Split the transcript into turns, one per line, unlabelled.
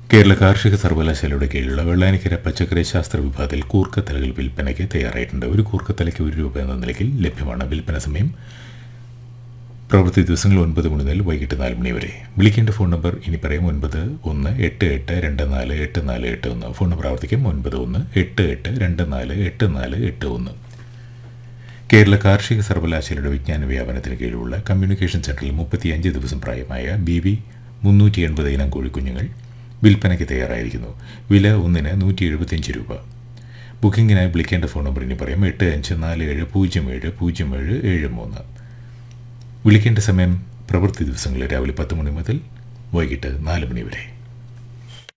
കേരള കാർഷിക സർവകലാശാലയുടെ കീഴിലുള്ള വെള്ളാനിക്കര പച്ചക്കറി ശാസ്ത്ര വിഭാഗത്തിൽ കൂർക്കത്തലകൾ വിൽപ്പനയ്ക്ക് തയ്യാറായിട്ടുണ്ട് ഒരു കൂർക്കത്തലയ്ക്ക് ഒരു രൂപ എന്ന നിലയ്ക്ക് ലഭ്യമാണ് വിൽപ്പന സമയം പ്രവൃത്തി ദിവസങ്ങൾ ഒൻപത് മണി മുതൽ വൈകിട്ട് നാല് മണി വരെ വിളിക്കേണ്ട ഫോൺ നമ്പർ ഇനി പറയാം ഒൻപത് ഒന്ന് എട്ട് എട്ട് രണ്ട് നാല് എട്ട് നാല് എട്ട് ഒന്ന് ഫോൺ നമ്പർ ആവർത്തിക്കും ഒൻപത് ഒന്ന് എട്ട് എട്ട് രണ്ട് നാല് എട്ട് നാല് എട്ട് ഒന്ന് കേരള കാർഷിക സർവകലാശാലയുടെ വിജ്ഞാന വ്യാപനത്തിന് കീഴിലുള്ള കമ്മ്യൂണിക്കേഷൻ സെന്ററിൽ മുപ്പത്തിയഞ്ച് ദിവസം പ്രായമായ ബി വി മുന്നൂറ്റി എൺപത് ഇനം കോഴിക്കുഞ്ഞുങ്ങൾ വിൽപ്പനയ്ക്ക് തയ്യാറായിരിക്കുന്നു വില ഒന്നിന് നൂറ്റി എഴുപത്തിയഞ്ച് രൂപ ബുക്കിങ്ങിനായി വിളിക്കേണ്ട ഫോൺ നമ്പർ ഇനി പറയാം എട്ട് അഞ്ച് നാല് ഏഴ് പൂജ്യം ഏഴ് പൂജ്യം ഏഴ് ഏഴ് മൂന്ന് വിളിക്കേണ്ട സമയം പ്രവൃത്തി ദിവസങ്ങളിൽ രാവിലെ പത്ത് മണി മുതൽ വൈകിട്ട് നാല് മണി വരെ